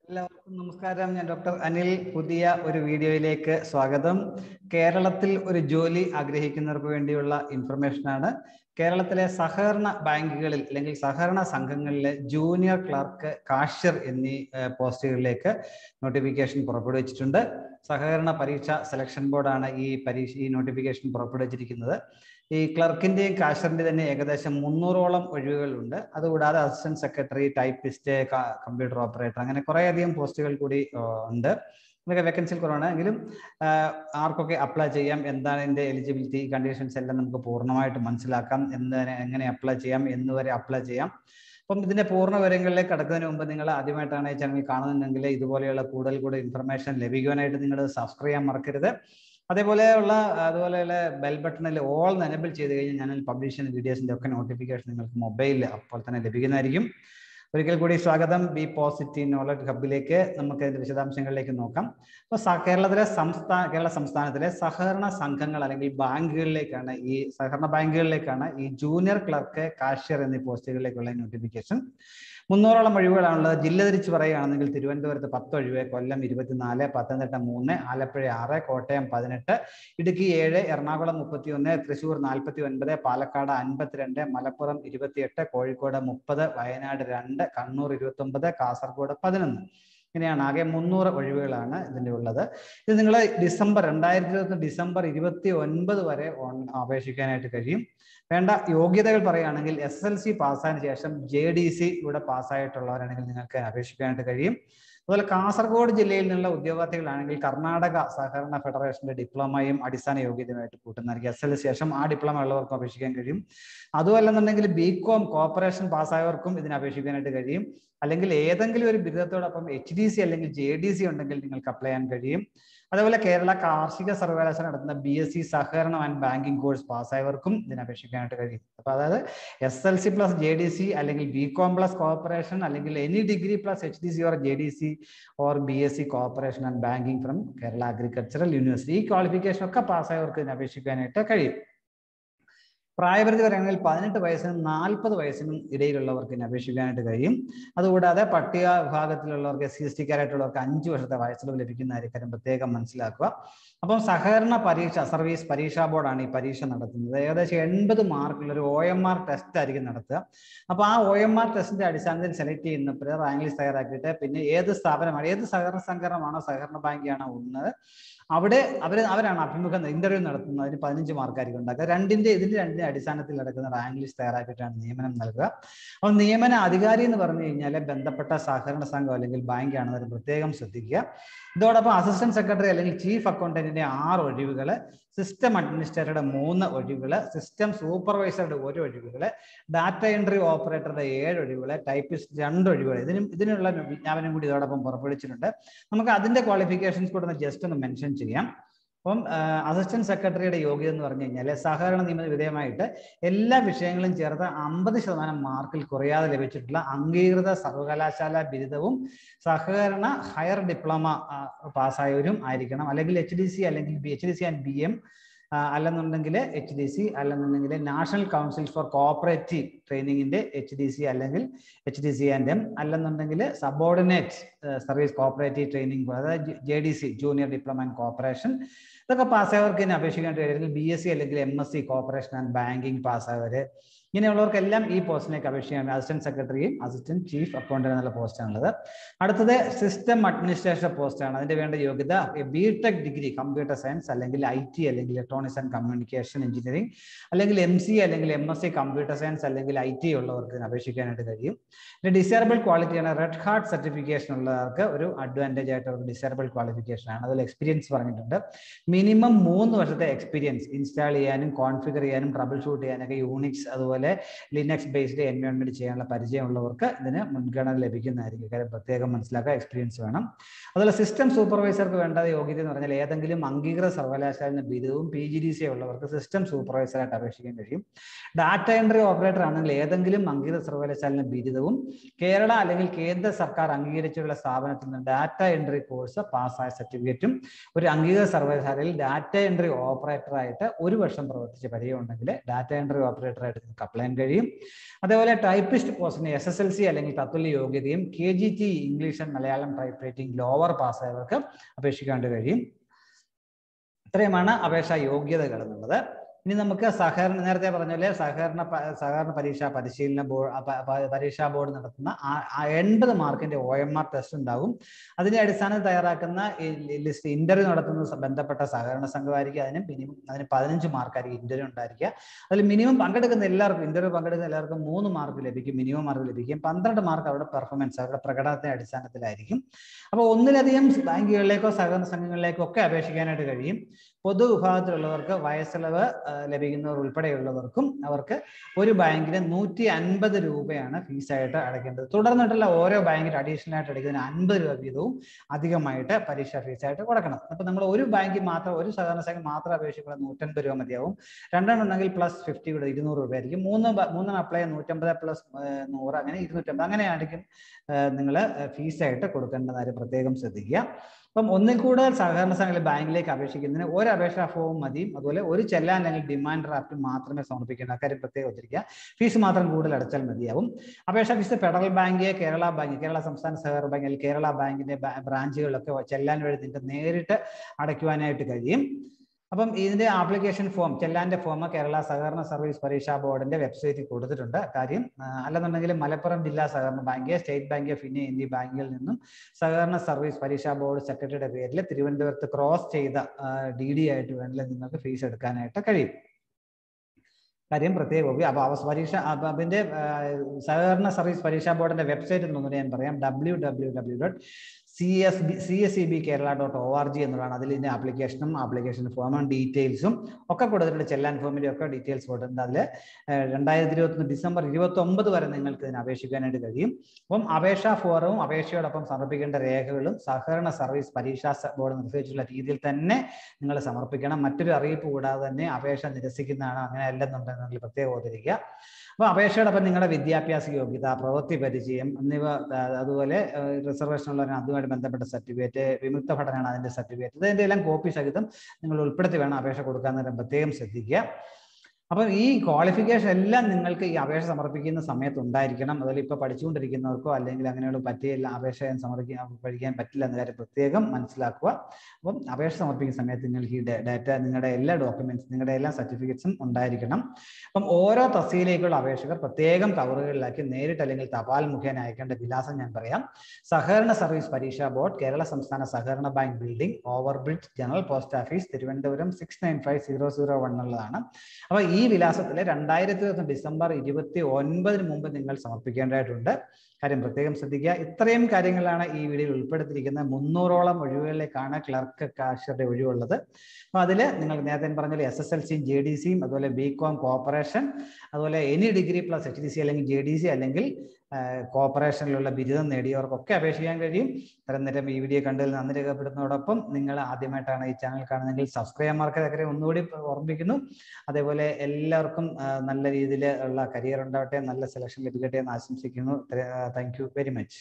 എല്ലാവർക്കും നമസ്കാരം ഞാൻ ഡോക്ടർ അനിൽ പുതിയ ഒരു വീഡിയോയിലേക്ക് സ്വാഗതം കേരളത്തിൽ ഒരു ജോലി ആഗ്രഹിക്കുന്നവർക്ക് വേണ്ടിയുള്ള ഇൻഫർമേഷൻ ആണ് കേരളത്തിലെ സഹകരണ ബാങ്കുകളിൽ അല്ലെങ്കിൽ സഹകരണ സംഘങ്ങളിലെ ജൂനിയർ ക്ലർക്ക് കാഷ്യർ എന്നീ ഏഹ്, പോസ്റ്റുകളിലേക്ക് നോട്ടിഫിക്കേഷൻ പുറപ്പെടുവിച്ചിട്ടുണ്ട് സഹകരണ പരീക്ഷ സെലക്ഷൻ ബോർഡാണ് ഈ പരീക്ഷ ഈ നോട്ടിഫിക്കേഷൻ പുറപ്പെടുവിച്ചിരിക്കുന്നത് ഈ ക്ലർക്കിന്റെയും കാഷ്യറിന്റെ തന്നെ ഏകദേശം മുന്നൂറോളം ഒഴിവുകളുണ്ട് അതുകൂടാതെ assistant secretary typist computer operator അങ്ങനെ കുറേയധികം പോസ്റ്റുകൾ കൂടി ആ, ഉണ്ട് ഇതൊക്കെ വേക്കൻസിൽ കുറവാണ് എങ്കിലും ആ, ആർക്കൊക്കെ അപ്ലൈ ചെയ്യാം എന്താണ് ഇതിന്റെ എലിജിബിലിറ്റി കണ്ടീഷൻസ് എല്ലാം നമുക്ക് പൂർണ്ണമായിട്ട് മനസ്സിലാക്കാം എന്താണ് എങ്ങനെ അപ്ലൈ ചെയ്യാം എന്ന് വരെ അപ്ലൈ ചെയ്യാം അപ്പം ഇതിന്റെ പൂർണ്ണ വിവരങ്ങളിലേക്ക് കടക്കുന്നതിന് മുമ്പ് നിങ്ങൾ ആദ്യമായിട്ടാണ് ഈ ചാനൽ കാണുന്നുണ്ടെങ്കിൽ ഇതുപോലെയുള്ള കൂടുതൽ കൂടുതൽ ഇൻഫർമേഷൻ ലഭിക്കുവാനായിട്ട് നിങ്ങൾ സബ്സ്ക്രൈബ് ചെയ്യാൻ മറക്കരുത് അതേപോലെയുള്ള അതുപോലെയുള്ള ബെൽ ബട്ടണിൽ ഓൾ എനബിൾ ചെയ്ത് കഴിഞ്ഞാൽ ഞാൻ പബ്ലിഷ് ചെയ്യുന്ന വീഡിയോസിന്റെ ഒക്കെ നോട്ടിഫിക്കേഷൻ നിങ്ങൾക്ക് മൊബൈലിൽ അപ്പോൾ തന്നെ ലഭിക്കുന്നതായിരിക്കും ഒരിക്കൽ കൂടി സ്വാഗതം ബി പോസിറ്റീവ് നോളജ് ഹബിലേക്ക് നമുക്ക് അതിന്റെ വിശദാംശങ്ങളിലേക്ക് നോക്കാം അപ്പോൾ കേരളത്തിലെ സംസ്ഥാന കേരള സംസ്ഥാനത്തിലെ സഹകരണ സംഘങ്ങൾ അല്ലെങ്കിൽ ബാങ്കുകളിലേക്കാണ് ഈ സഹകരണ ബാങ്കുകളിലേക്കാണ് ഈ ജൂനിയർ ക്ലർക്ക് കാഷ്യർ എന്നീ പോസ്റ്റുകളിലേക്കുള്ള നോട്ടിഫിക്കേഷൻ മുന്നൂറോളം ഒഴിവുകളാണുള്ളത് ജില്ല തിരിച്ച് പറയുകയാണെങ്കിൽ തിരുവനന്തപുരത്ത് പത്ത് ഒഴിവ് കൊല്ലം ഇരുപത്തിനാല് പത്തനംതിട്ട മൂന്ന് ആലപ്പുഴ ആറ് കോട്ടയം പതിനെട്ട് ഇടുക്കി ഏഴ് എറണാകുളം മുപ്പത്തി ഒന്ന് തൃശൂർ നാൽപ്പത്തി ഒൻപത് പാലക്കാട് അൻപത്തിരണ്ട് മലപ്പുറം ഇരുപത്തിയെട്ട് കോഴിക്കോട് മുപ്പത് വയനാട് രണ്ട് കണ്ണൂർ ഇരുപത്തി ഒമ്പത് കാസർഗോഡ് പതിനൊന്ന് ഇങ്ങനെയാണ് ആകെ മുന്നൂറ് ഒഴിവുകളാണ് ഇതിൻ്റെ ഉള്ളത് ഇത് നിങ്ങൾ ഡിസംബർ രണ്ടായിരത്തി ഇരുപത്തി ഡിസംബർ ഇരുപത്തി ഒൻപത് വരെ ഓൺ- അപേക്ഷിക്കാനായിട്ട് കഴിയും വേണ്ട യോഗ്യതകൾ പറയുകയാണെങ്കിൽ എസ് എൽ സി പാസ്സായതിനു ശേഷം ജെ ഡി സി ഇവിടെ പാസ്സായിട്ടുള്ളവരാണെങ്കിൽ നിങ്ങൾക്ക് അപേക്ഷിക്കാനായിട്ട് കഴിയും അതുപോലെ കാസർഗോഡ് ജില്ലയിൽ നിന്നുള്ള ഉദ്യോഗാർത്ഥികളാണെങ്കിൽ കർണാടക സഹകരണ ഫെഡറേഷന്റെ ഡിപ്ലോമയും അടിസ്ഥാന യോഗ്യതയുമായിട്ട് കൂട്ടുന്നതായിരിക്കും എസ് എൽ ശേഷം ആ ഡിപ്ലോമ ഉള്ളവർക്കും അപേക്ഷിക്കാൻ കഴിയും അതുമല്ലെന്നുണ്ടെങ്കിൽ ബി കോം കോർപ്പറേഷൻ പാസ്സായവർക്കും ഇതിന് അപേക്ഷിക്കാനായിട്ട് കഴിയും അല്ലെങ്കിൽ ഏതെങ്കിലും ഒരു ബിരുദത്തോടൊപ്പം എച്ച് ഡി സി അല്ലെങ്കിൽ ജെ ഡി സി ഉണ്ടെങ്കിൽ നിങ്ങൾക്ക് അപ്ലൈ ചെയ്യാൻ കഴിയും അതേപോലെ കേരള കാർഷിക സർവകലാശാല നടത്തുന്ന ബി എസ് സി സഹകരണം ആൻഡ് ബാങ്കിങ് കോഴ്സ് പാസ്സായവർക്കും ഇതിന് അപേക്ഷിക്കാനായിട്ട് കഴിയും അപ്പൊ അതായത് S L C plus J D C അല്ലെങ്കിൽ ബി കോം പ്ലസ് കോർപ്പറേഷൻ അല്ലെങ്കിൽ any degree plus H D C or J D C or B S C corporation and banking from Kerala agricultural university ഈ qualification ഒക്കെ പാസ്സായവർക്ക് ഇതിന് അപേക്ഷിക്കാനായിട്ട് കഴിയും പ്രായപരിധി പറയുകയാണെങ്കിൽ പതിനെട്ട് വയസ്സിനും നാൽപ്പത് വയസ്സിനും ഇടയിലുള്ളവർക്ക് ഇതിന് അപേക്ഷിക്കാനായിട്ട് കഴിയും അതുകൂടാതെ പട്ടിക വിഭാഗത്തിലുള്ളവർക്ക് എസ് സി എസ് ടിക്കാരായിട്ടുള്ളവർക്ക് അഞ്ച് വർഷത്തെ വയസ്സിളവ് ലഭിക്കുന്ന കാര്യം പ്രത്യേകം മനസ്സിലാക്കുക അപ്പം സഹകരണ പരീക്ഷ സർവീസ് പരീക്ഷാ ബോർഡാണ് ഈ പരീക്ഷ നടത്തുന്നത് ഏകദേശം എൺപത് മാർക്കുള്ള ഒരു ഒ എം ആർ ടെസ്റ്റ് ആയിരിക്കും നടത്തുക അപ്പോൾ ആ ഒ എം ആർ ടെസ്റ്റിന്റെ അടിസ്ഥാനത്തിൽ സെലക്ട് ചെയ്യുന്നപ്പോൾ റാങ്ക് ലിസ്റ്റ് തയ്യാറാക്കിയിട്ട് പിന്നെ ഏത് സ്ഥാപനമാണ് ഏത് സഹകരണ സംഘടനമാണോ സഹകരണ ബാങ്കാണോ ഉള്ളത് അവിടെ അവർ അവരാണ് അഭിമുഖം ഇന്റർവ്യൂ നടത്തുന്നത് അതിന് പതിനഞ്ച് മാർക്കായിരിക്കും ഉണ്ടാക്കുക രണ്ടിന്റെ ഇതിന്റെ രണ്ടിന്റെ അടിസ്ഥാനത്തിൽ നടക്കുന്ന റാങ്ക് ലിസ്റ്റ് തയ്യാറാക്കിയിട്ടാണ് നിയമനം നൽകുക അപ്പോൾ നിയമന അധികാരി എന്ന് പറഞ്ഞു കഴിഞ്ഞാൽ ബന്ധപ്പെട്ട സഹകരണ സംഘം അല്ലെങ്കിൽ ബാങ്ക് ആണെന്ന് പ്രത്യേകം ശ്രദ്ധിക്കുക ഇതോടൊപ്പം അസിസ്റ്റന്റ് സെക്രട്ടറി അല്ലെങ്കിൽ ചീഫ് അക്കൗണ്ടന്റിന്റെ ആറ് ഒഴിവുകൾ സിസ്റ്റം അഡ്മിനിസ്ട്രേറ്ററുടെ മൂന്ന് ഒഴിവുകൾ സിസ്റ്റം സൂപ്പർവൈസറുടെ ഒരു ഒഴിവുകൾ ഡാറ്റ എൻട്രി ഓപ്പറേറ്ററുടെ ഏഴ് ഒഴിവുകൾ ടൈപ്പിസ്റ്റ് രണ്ട് ഒഴിവുകൾ ഇതിനും ഇതിനുള്ള വിജ്ഞാപനം കൂടി ഇതോടൊപ്പം പുറപ്പെടുവിച്ചിട്ടുണ്ട് നമുക്ക് അതിന്റെ ക്വാളിഫിക്കേഷൻസ് കൂടെ ഒന്ന് ജസ്റ്റ് ഒന്ന് മെൻഷൻ ചെയ്യാം അപ്പം അസിസ്റ്റന്റ് സെക്രട്ടറിയുടെ യോഗ്യത എന്ന് പറഞ്ഞു കഴിഞ്ഞാൽ സഹകരണ നിയമന വിധേയമായിട്ട് എല്ലാ വിഷയങ്ങളും ചേർത്ത് അമ്പത് ശതമാനം മാർക്കിൽ കുറയാതെ ലഭിച്ചിട്ടുള്ള അംഗീകൃത സർവകലാശാല ബിരുദവും സഹകരണ ഹയർ ഡിപ്ലോമ പാസ്സായവരും ആയിരിക്കണം അല്ലെങ്കിൽ എച്ച് ഡി സി അല്ലെങ്കിൽ B H D C and B M അല്ലെന്നുണ്ടെങ്കിൽ എച്ച് ഡി സി അല്ലെന്നുണ്ടെങ്കിൽ നാഷണൽ കൗൺസിൽ ഫോർ കോപ്പറേറ്റീവ് ട്രെയിനിങ്ങിന്റെ എച്ച് ഡി സി അല്ലെങ്കിൽ H D C and M അല്ലെന്നുണ്ടെങ്കിൽ സബോർഡിനേറ്റ് സർവീസ് കോപ്പറേറ്റീവ് ട്രെയിനിങ് അതായത് J D C junior diploma and cooperation ഇതൊക്കെ പാസ്സായവർക്ക് ഇനി അപേക്ഷിക്കാൻ കഴിയും ബി എസ് സി അല്ലെങ്കിൽ M S C cooperation and banking പാസ്സായവര് ഇങ്ങനെയുള്ളവർക്കെല്ലാം ഈ പോസ്റ്റിലേക്ക് അപേക്ഷിക്കാൻ അസിസ്റ്റന്റ് സെക്രട്ടറിയും അസിസ്റ്റന്റ് ചീഫ് അക്കൗണ്ടന്റ് എന്നുള്ള പോസ്റ്റാണുള്ളത് അടുത്തത് സിസ്റ്റം അഡ്മിനിസ്ട്രേഷൻ പോസ്റ്റാണ് അതിന്റെ വേണ്ട യോഗ്യത B tech degree computer science അല്ലെങ്കിൽ ഐ ടി അല്ലെങ്കിൽ ഇലക്ട്രോണിക്സ് ആൻഡ് കമ്മ്യൂണിക്കേഷൻ എഞ്ചിനീയറിംഗ് അല്ലെങ്കിൽ എം സി അല്ലെങ്കിൽ M S C computer science അല്ലെങ്കിൽ ഐ ടി ഉള്ളവർക്ക് ഇതിന് അപേക്ഷിക്കാനായിട്ട് കഴിയും പിന്നെ ഡിസേബിൾ ക്വാളിറ്റിയാണ് റെഡ് ഹാർട്ട് സർട്ടിഫിക്കേഷൻ ഉള്ളവർക്ക് ഒരു അഡ്വാൻറ്റേജ് ആയിട്ട് അവർക്ക് ഡിസേബിൾ ക്വാളിഫിക്കേഷൻ ആണ് അതിൽ എക്സ്പീരിയൻസ് പറഞ്ഞിട്ടുണ്ട് മിനിമം മൂന്ന് വർഷത്തെ എക്സ്പീരിയൻസ് ഇൻസ്റ്റാൾ ചെയ്യാനും കോൺഫിഗർ ചെയ്യാനും ട്രബിൾ ഷൂട്ട് ചെയ്യാനൊക്കെ യൂണിക്സ് അതുപോലെ ലിനക്സ് ബേസ്ഡ് എൻവയോൺമെന്റ് ചെയ്യാനുള്ള പരിചയമുള്ളവർക്ക് ഇതിന് മുൻഗണന ലഭിക്കുന്നതായിരിക്കും കാര്യം പ്രത്യേകം മനസ്സിലാക്കുക എക്സ്പീരിയൻസ് വേണം അതുപോലെ സിസ്റ്റം സൂപ്പർവൈസർക്ക് വേണ്ട യോഗ്യത എന്ന് പറഞ്ഞാൽ ഏതെങ്കിലും അംഗീകൃത സർവകലാശാല ബിരുദവും പി ജി ഡി സി ഉള്ളവർക്ക് സിസ്റ്റം സൂപ്പർവൈസറായിട്ട് അപേക്ഷിക്കാൻ കഴിയും ഡാറ്റ എൻട്രി ഓപ്പറേറ്റർ ആണെങ്കിൽ ഏതെങ്കിലും അംഗീകൃത സർവകലാശാല ബിരുദവും കേരള അല്ലെങ്കിൽ കേന്ദ്ര സർക്കാർ അംഗീകരിച്ചുള്ള സ്ഥാപനത്തിൽ നിന്ന് ഡാറ്റ എൻട്രി കോഴ്സ് പാസ്സായ സർട്ടിഫിക്കറ്റും ഒരു അംഗീകൃത സർവകലാശാലയിൽ ഡാറ്റ എൻട്രി ഓപ്പറേറ്റർ ആയിട്ട് ഒരു വർഷം പ്രവർത്തിച്ച പരിചയം ഉണ്ടെങ്കിൽ ഡാറ്റ എൻട്രി ഓപ്പറേറ്റർ ആയിട്ട് നിങ്ങൾക്ക് അപ്ലൈ ചെയ്യാൻ കഴിയും അതേപോലെ ടൈപ്പിസ്റ്റ് പോസ്റ്റിന് എസ് എസ് എൽ സി അല്ലെങ്കിൽ തത്തുല്യ യോഗ്യതയും K G T English and Malayalam typewriting lower പാസ്സായവർക്ക് അപേക്ഷിക്കാൻ കഴിയും ഇത്രയുമാണ് അപേക്ഷാ യോഗ്യതകൾ എന്നുള്ളത് ഇനി നമുക്ക് സഹകരണ നേരത്തെ പറഞ്ഞ പോലെ സഹകരണ പ- സഹകരണ പരീക്ഷാ പരിശീലന ബോർഡ് പരീക്ഷാ ബോർഡ് നടത്തുന്ന എൺപത് മാർക്കിന്റെ ഒ എം ആർ ടെസ്റ്റ് ഉണ്ടാകും അതിന്റെ അടിസ്ഥാനത്തിൽ തയ്യാറാക്കുന്ന ഈ ലിസ്റ്റ് ഇന്റർവ്യൂ നടത്തുന്ന സ- ബന്ധപ്പെട്ട സഹകരണ സംഘമായിരിക്കും അതിന് മിനിമം അതിന് പതിനഞ്ച് മാർക്കായിരിക്കും ഇന്റർവ്യൂ ഉണ്ടായിരിക്കുക അതിൽ മിനിമം പങ്കെടുക്കുന്ന എല്ലാവർക്കും ഇന്റർവ്യൂ പങ്കെടുക്കുന്ന എല്ലാവർക്കും മൂന്ന് മാർക്ക് ലഭിക്കും മിനിമം മാർക്ക് ലഭിക്കും പന്ത്രണ്ട് മാർക്ക് അവരുടെ പെർഫോമൻസ് അവരുടെ പ്രകടനത്തിന്റെ അടിസ്ഥാനത്തിലായിരിക്കും അപ്പോൾ ഒന്നിലധികം ബാങ്കുകളിലേക്കോ സഹകരണ സംഘങ്ങളിലേക്കോ ഒക്കെ അപേക്ഷിക്കാനായിട്ട് കഴിയും പൊതുവിഭാഗത്തിലുള്ളവർക്ക് വയസ്സിളവ് ആ, ലഭിക്കുന്നവർ ഉൾപ്പെടെയുള്ളവർക്കും അവർക്ക് ഒരു ബാങ്കിന് നൂറ്റി അൻപത് രൂപയാണ് ഫീസായിട്ട് അടയ്ക്കേണ്ടത് തുടർന്നിട്ടുള്ള ഓരോ ബാങ്കിന് അഡീഷണൽ ആയിട്ട് അടയ്ക്കുന്നതിന് അൻപത് രൂപ വീതവും അധികമായിട്ട് പരീക്ഷാ ഫീസായിട്ട് കൊടുക്കണം അപ്പൊ നമ്മൾ ഒരു ബാങ്കിൽ മാത്രം ഒരു സഹകരണ സംഘം മാത്രം അപേക്ഷിക്കുമ്പോൾ നൂറ്റൻപത് രൂപ മതിയാവും രണ്ടെണ്ണം ഉണ്ടെങ്കിൽ പ്ലസ് ഫിഫ്റ്റി കൂടെ ഇരുന്നൂറ് രൂപ ആയിരിക്കും മൂന്ന് ബ- മൂന്നെണ്ണം അപ്ലൈ നൂറ്റമ്പത് പ്ലസ് നൂറ് അങ്ങനെ ഇരുന്നൂറ്റമ്പത് അങ്ങനെയായിരിക്കും നിങ്ങൾ ഫീസായിട്ട് കൊടുക്കേണ്ട കാര്യം പ്രത്യേകം ശ്രദ്ധിക്കുക അപ്പം ഒന്നിൽ കൂടുതൽ സഹകരണ സംഘങ്ങൾ ബാങ്കിലേക്ക് അപേക്ഷിക്കുന്നതിന് ഒരു അപേക്ഷാ ഫോം മതിയും അതുപോലെ ഒരു ചെല്ലാൻ അല്ലെങ്കിൽ ഡിമാൻഡ് ഡ്രാഫ്റ്റ് മാത്രമേ സമർപ്പിക്കേണ്ട അക്കാര്യം പ്രത്യേകം ഉദ്ധരിക്കുക ഫീസ് മാത്രം കൂടുതൽ അടച്ചാൽ മതിയാവും അപേക്ഷാ fees federal bank Kerala bank Kerala സംസ്ഥാന സഹകരണ ബാങ്ക് അല്ലെങ്കിൽ കേരള ബാങ്കിന്റെ ബാ- ബ്രാഞ്ചുകളിലൊക്കെ ചെല്ലാൻ വഴി നിങ്ങൾക്ക് നേരിട്ട് അടയ്ക്കുവാനായിട്ട് കഴിയും അപ്പം ഇതിന്റെ ആപ്ലിക്കേഷൻ ഫോം ചെല്ലാന്റെ ഫോം കേരള സഹകരണ സർവീസ് പരീക്ഷാ ബോർഡിന്റെ വെബ്സൈറ്റിൽ കൊടുത്തിട്ടുണ്ട് കാര്യം ആ, അല്ലെന്നുണ്ടെങ്കിൽ മലപ്പുറം ജില്ലാ സഹകരണ bank state bank of India എന്നീ ബാങ്കുകളിൽ നിന്നും സഹകരണ സർവീസ് പരീക്ഷാ ബോർഡ് സെക്രട്ടറിയുടെ പേരിൽ തിരുവനന്തപുരത്ത് ക്രോസ് ചെയ്ത ഡി ഡി ആയിട്ട് വേണമെങ്കിൽ നിങ്ങൾക്ക് ഫീസ് എടുക്കാനായിട്ട് കഴിയും കാര്യം പ്രത്യേക ഉപയോഗം അപ്പൊ അവ പരീക്ഷ അപ്പൊ അതിന്റെ ആ, സഹകരണ സർവീസ് പരീക്ഷാ ബോർഡിന്റെ വെബ്സൈറ്റ് എന്നൊന്നും ഞാൻ പറയാം W W W dot C S B C S E B Kerala dot O R G എന്നുള്ളതാണ് അതിൽ ഇതിന്റെ ആപ്ലിക്കേഷനും ആപ്ലിക്കേഷൻ ഫോമും ഡീറ്റെയിൽസും ഒക്കെ കൊടുത്തിട്ടുണ്ട് ചെല്ലാൻ ഫോമിന്റെ ഒക്കെ ഡീറ്റെയിൽസ് കൊടുത്തിട്ടുണ്ട് അതിൽ രണ്ടായിരത്തി ഇരുപത്തൊന്ന് ഡിസംബർ ഇരുപത്തി ഒമ്പത് വരെ നിങ്ങൾക്ക് ഇതിന് അപേക്ഷിക്കാനായിട്ട് കഴിയും അപ്പം അപേക്ഷാ ഫോറവും അപേക്ഷയോടൊപ്പം സമർപ്പിക്കേണ്ട രേഖകളും സഹകരണ സർവീസ് പരീക്ഷാ സ- ബോർഡ് നിർദ്ദേശിച്ചിട്ടുള്ള രീതിയിൽ തന്നെ നിങ്ങൾ സമർപ്പിക്കണം മറ്റൊരു അറിയിപ്പ് കൂടാതെ തന്നെ അപേക്ഷ നിരസിക്കുന്നതാണ് അങ്ങനെ അല്ലെന്നുണ്ടെങ്കിൽ നിങ്ങൾ പ്രത്യേകം ഓർത്തിരിക്കുക അപ്പോൾ അപേക്ഷയോടൊപ്പം നിങ്ങളുടെ വിദ്യാഭ്യാസ യോഗ്യത പ്രവൃത്തി പരിചയം എന്നിവ ആ, അതുപോലെ റിസർവേഷൻ ഉള്ളവരാണ് അതുമായിട്ട് ബന്ധപ്പെട്ട സർട്ടിഫിക്കറ്റ് വിമുക്ത പഠനമാണ് അതിന്റെ സർട്ടിഫിക്കറ്റ് ഇതിന്റെ എല്ലാം കോപ്പി സഹിതം നിങ്ങൾ ഉൾപ്പെടുത്തി വേണം അപേക്ഷ കൊടുക്കാൻ നേരം പ്രത്യേകം ശ്രദ്ധിക്കുക അപ്പം ഈ ക്വാളിഫിക്കേഷൻ എല്ലാം നിങ്ങൾക്ക് ഈ അപേക്ഷ സമർപ്പിക്കുന്ന സമയത്ത് ഉണ്ടായിരിക്കണം അതുപോലെ ഇപ്പൊ പഠിച്ചുകൊണ്ടിരിക്കുന്നവർക്കോ അല്ലെങ്കിൽ അങ്ങനെയുള്ള പറ്റിയില്ല അപേക്ഷ സമർപ്പിക്കാൻ പഠിക്കാൻ പറ്റില്ല എന്ന കാര്യം പ്രത്യേകം മനസ്സിലാക്കുക അപ്പം അപേക്ഷ സമർപ്പിക്കുന്ന സമയത്ത് നിങ്ങൾക്ക് ഈ ഡാറ്റ നിങ്ങളുടെ എല്ലാ ഡോക്യുമെന്റ്സ് നിങ്ങളുടെ എല്ലാ സർട്ടിഫിക്കറ്റ്സും ഉണ്ടായിരിക്കണം അപ്പം ഓരോ തസ്തിയിലേക്കുള്ള അപേക്ഷകർ പ്രത്യേകം കവറുകളിലാക്കി നേരിട്ട് അല്ലെങ്കിൽ തപാൽ മുഖേന അയക്കേണ്ട വിലാസം ഞാൻ പറയാം സഹകരണ സർവീസ് പരീക്ഷാ ബോർഡ് കേരള സംസ്ഥാന സഹകരണ bank building over bridge general post office Thiruvananthapuram six nine five zero zero one എന്നുള്ളതാണ് അപ്പൊ ഈ വിലാസത്തിൽ രണ്ടായിരത്തി ഇരുപത്തി ഡിസംബർ ഇരുപത്തി ഒൻപതിന് മുമ്പ് നിങ്ങൾ സമർപ്പിക്കേണ്ടതായിട്ടുണ്ട് കാര്യം പ്രത്യേകം ശ്രദ്ധിക്കുക ഇത്രയും കാര്യങ്ങളാണ് ഈ വീഡിയോയിൽ ഉൾപ്പെടുത്തിയിരിക്കുന്നത് മുന്നൂറോളം ഒഴിവുകളിലേക്കാണ് ക്ലർക്ക് കാഷ്യറുടെ ഒഴിവുള്ളത് അപ്പൊ അതിൽ നിങ്ങൾ നേരത്തെ ഞാൻ പറഞ്ഞ എസ് എസ് എൽ സിയും ജെ ഡി സിയും അതുപോലെ ബി കോം കോപ്പറേഷൻ അതുപോലെ any degree plus H D C അല്ലെങ്കിൽ ജെ ഡി സി അല്ലെങ്കിൽ കോപ്പറേഷനിലുള്ള ബിരുദം നേടിയവർക്കൊക്കെ അപേക്ഷിക്കാൻ കഴിയും ഇത്തരം നേരം ഈ വീഡിയോ കണ്ടതിൽ നന്ദി രേഖപ്പെടുത്തുന്നതോടൊപ്പം നിങ്ങൾ ആദ്യമായിട്ടാണ് ഈ ചാനൽ കാണുന്നതെങ്കിൽ സബ്സ്ക്രൈബ് മാർക്കറ്റ് ഒന്നുകൂടി ഓർമ്മിപ്പിക്കുന്നു അതേപോലെ എല്ലാവർക്കും ആ, നല്ല രീതിയിൽ ഉള്ള കരിയർ ഉണ്ടാവട്ടെ നല്ല സെലക്ഷൻ ലഭിക്കട്ടെ എന്ന് ആശംസിക്കുന്നു താങ്ക് യു വെരി മച്ച്